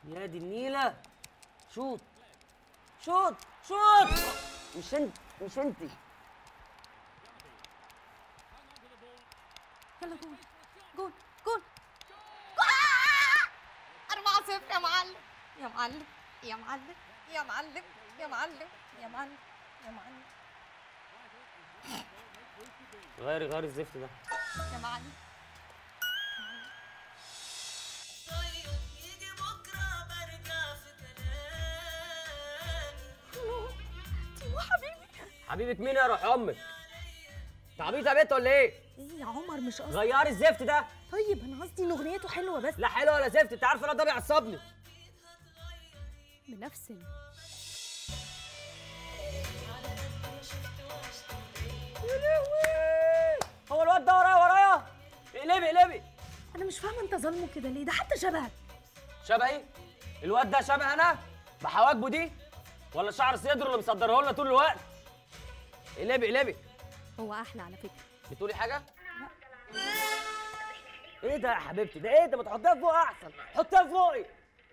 يا دي النيلة شوط شوط شوط مش انت مش انت يلا جول جول جول 4 0 يا معلم يا معلم يا معلم يا معلم يا معلم يا معلم يا معلم غيري غيري الزفت ده يا معلم تيمو حبيبي حبيبة مين يا روح امك انت عبيطة يا بنت ولا ايه ايه يا عمر مش قصدي غيري الزفت ده طيب انا قصدي ان اغنيته حلوه بس لا حلو ولا زفت انت عارفه الواد ده بيعصبني بنفسي يا لهوي هو الواد ده ورايا ورايا اقلبي اقلبي انا مش فاهمه انت ظالمه كده ليه ده حتى شبهك شبهي الواد ده شبه انا بحواجبه دي ولا شعر صدره اللي مصدره لنا طول الوقت اقلبي اقلبي هو احلى على فكره بتقولي حاجه ايه ده يا حبيبتي ده ايه ده ما تحطيها فوق احسن حطيها فوقي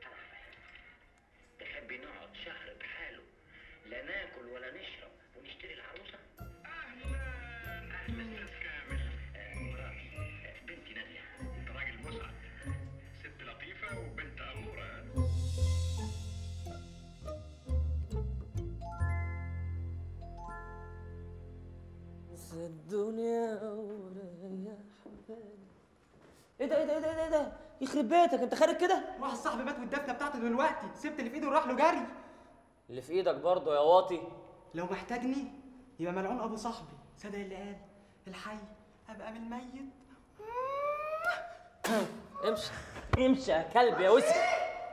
تحبي نقعد شهر بحاله لا ناكل ولا نشرب ونشتري العروسه اهلا اهلا استاذ كامل آه، مراتي آه، بنتي ناديه انت راجل مسعد ست لطيفه وبنت اموره الدنيا وريح بالي ايه ده ايه ده ايه ده ايه ده يخرب بيتك انت خارج كده واحد صاحبي مات والدفنه بتاعته دلوقتي سبت اللي في ايده وراح له جري اللي في ايدك برضه يا واطي لو محتاجني يبقى ملعون ابو صاحبي صدق اللي قال الحي ابقى من الميت امشي امشي يا كلب يا وسخ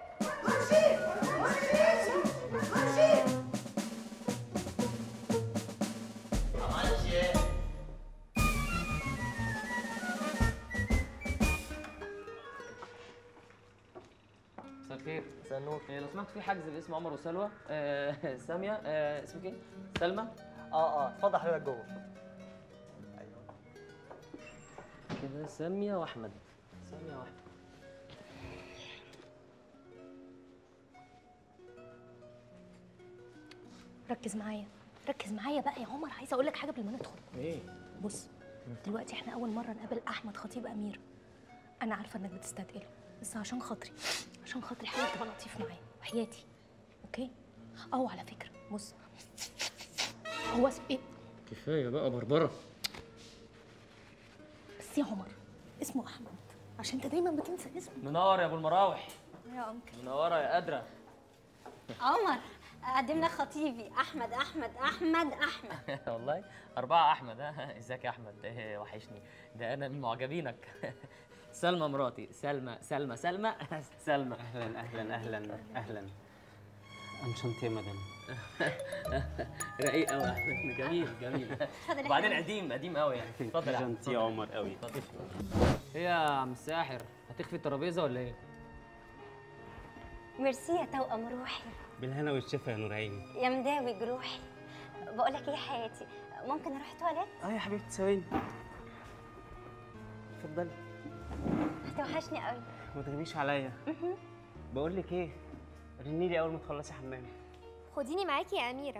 مساء الخير مساء النور إيه، لو سمحت في حجز باسم عمر وسلوى آه ساميه آه اسمك ايه؟ سلمى اه اه اتفضل حضرتك جوه كده ساميه واحمد ساميه واحمد ركز معايا ركز معايا بقى يا عمر عايزه اقول لك حاجه قبل ما ندخل ايه بص دلوقتي احنا اول مره نقابل احمد خطيب امير انا عارفه انك بتستثقله بس عشان خاطري عشان خاطري حاول تبقى لطيف معايا وحياتي اوكي او على فكره بص هو اسم ايه كفايه بقى بربره بس يا عمر اسمه احمد عشان انت دايما بتنسى اسمه منور يا ابو المراوح يا انكل منوره يا قادره عمر قدم لك خطيبي احمد احمد احمد احمد والله أربعة أحمد ها ازيك يا أحمد إيه وحشني ده أنا من معجبينك سلمى مراتي سلمى سلمى سلمى سلمى اهلا اهلا اهلا اهلا انشنتي يا مدام رقيق قوي أحمد جميل جميل اتفضل يا وبعدين حبيبي. قديم قديم قوي يعني اتفضل يا أحمد انشنتي يا عمر قوي اتفضل ايه يا عم الساحر هتخفي الترابيزة ولا إيه؟ ميرسي يا توأم روحي بالهنا والشفا يا نور عيني يا مداوي جروحي بقول لك ايه يا حياتي ممكن اروح تواليت اه يا حبيبتي ثواني اتفضلي هتوحشني قوي ما تغيبيش عليا بقول لك ايه رني لي اول ما تخلصي حمام خديني معاكي يا اميره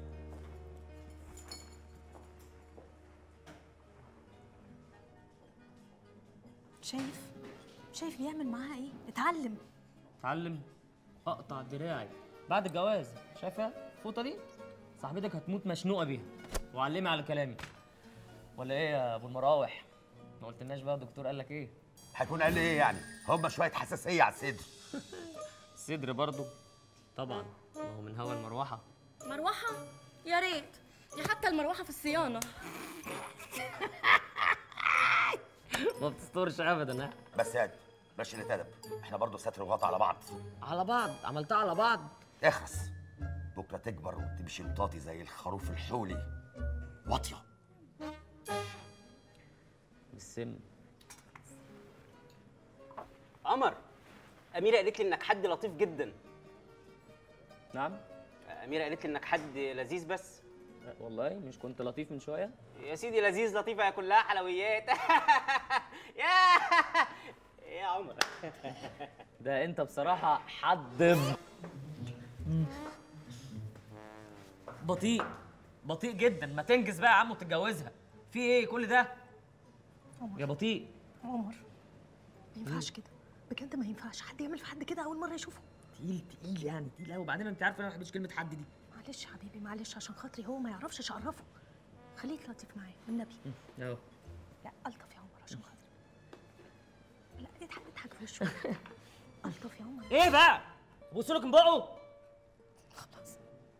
شايف شايف بيعمل معاها ايه اتعلم اتعلم أقطع دراعي بعد الجواز شايفة الفوطة دي؟ صاحبتك هتموت مشنوقة بيها وعلمي على كلامي ولا إيه يا أبو المراوح؟ ما قلتلناش بقى الدكتور قال لك إيه؟ هيكون قال لي ايه يعني؟ هما شويه حساسيه على الصدر الصدر برضو طبعا ما هو من هوا المروحة مروحه يا ريت يا حتى المروحه في الصيانه ما بتستورش ابدا ها بس يا بلاش قله ادب احنا برضه ستر وغطا على بعض على بعض عملتها على بعض اخرس بكره تكبر وتمشي مطاطي زي الخروف الحولي واطيه بالسم عمر اميره قالت لي انك حد لطيف جدا نعم اميره قالت لي انك حد لذيذ بس لا والله مش كنت لطيف من شويه يا سيدي لذيذ لطيفه كلها حلويات يا ايه يا عمر ده انت بصراحه حد بطيء بطيء جدا ما تنجز بقى يا عم وتتجوزها في ايه كل ده عمر يا بطيء عمر ما ينفعش كده بجد ما ينفعش حد يعمل في حد كده اول مره يشوفه تقيل تقيل يعني تقيل قوي وبعدين انت عارف انا ما بحبش كلمه حد دي معلش يا حبيبي معلش عشان خاطري هو ما يعرفش اشرفه خليك لطيف معايا والنبي اهو لا الطف يا عمر عشان خاطري لا اضحك اضحك في وشه الطف يا عمر ايه بقى بص لك من بقه خلاص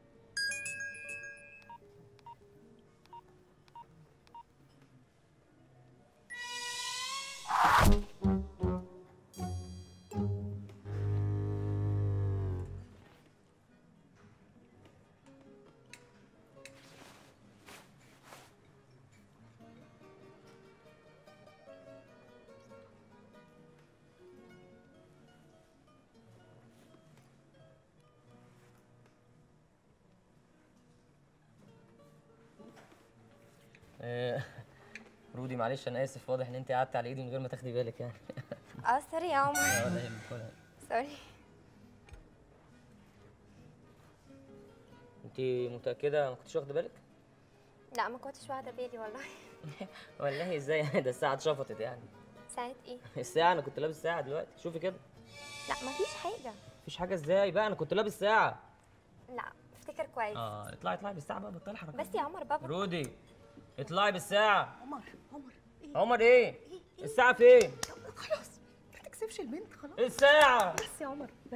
آه، رودي معلش انا اسف واضح ان انت قعدت على ايدي من غير ما تاخدي بالك يعني اه سوري يا عمر اه لا يهمك ولا يهمك. سوري انت متاكده ما كنتش واخده بالك لا ما كنتش واخده بالي والله والله ازاي يعني ده الساعه اتشفطت يعني ساعة ايه الساعه انا كنت لابس ساعه دلوقتي شوفي كده لا مفيش حاجه مفيش حاجه ازاي بقى انا كنت لابس ساعه لا افتكر كويس اه اطلعي اطلعي بالساعه بقى بطلي حركات بس يا عمر بابا رودي اطلعي بالساعه عمر عمر ايه عمر ايه الساعه فين خلاص ما تكسبش البنت خلاص الساعه بس يا عمر